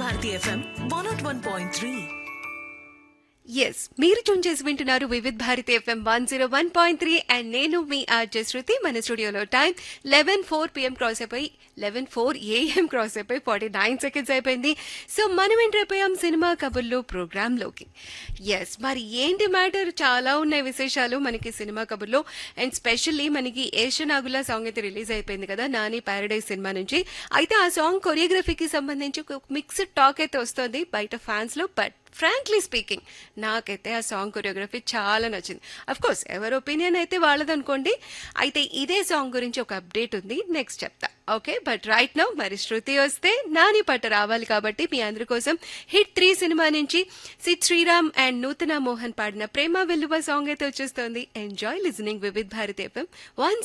Bharati FM one nought one point three yes మీరు tune చేసి వింటున్నారు Vividh Bharati FM one zero one point three and నేను మీ ఆర్జే శృతి మన స్టూడియోలో time eleven four PM cross అయిపోయి లెవెన్ ఫోర్ ఏఎం క్రాస్ అయిపోయి ఫార్టీ నైన్ సెకండ్స్ అయిపోయింది సో మనం ఎంటర్ అయిపోయాం సినిమా కబుర్లు ప్రోగ్రాంలోకి ఎస్ మరి ఏంటి మ్యాటర్ చాలా ఉన్నాయి విశేషాలు మనకి సినిమా కబుర్లో అండ్ స్పెషల్లీ మనకి ఏషనాగుల సాంగ్ అయితే రిలీజ్ అయిపోయింది కదా నాని ప్యారడైజ్ సినిమా నుంచి అయితే ఆ సాంగ్ కొరియోగ్రఫీకి సంబంధించి ఒక మిక్స్డ్ టాక్ అయితే వస్తుంది బయట ఫ్యాన్స్ లో బట్ ఫ్రాంక్లీ స్పీకింగ్ నాకైతే ఆ సాంగ్ కొరియోగ్రఫీ చాలా నచ్చింది అఫ్ కోర్స్ ఎవరి ఒపీనియన్ అయితే వాళ్ళదనుకోండి అయితే ఇదే సాంగ్ గురించి ఒక అప్డేట్ ఉంది నెక్స్ట్ చెప్తా ఓకే బట్ రైట్ నౌ మరి శృతి వస్తే నాని పట్ట రావాలి కాబట్టి మీ అందరి కోసం హిట్ త్రీ సినిమా నుంచి సిద్ శ్రీరామ్ అండ్ నూతన మోహన్ పాడిన ప్రేమ వెల్లువ సాంగ్ అయితే వచ్చేస్తుంది enjoy listening Vividh Bharati FM one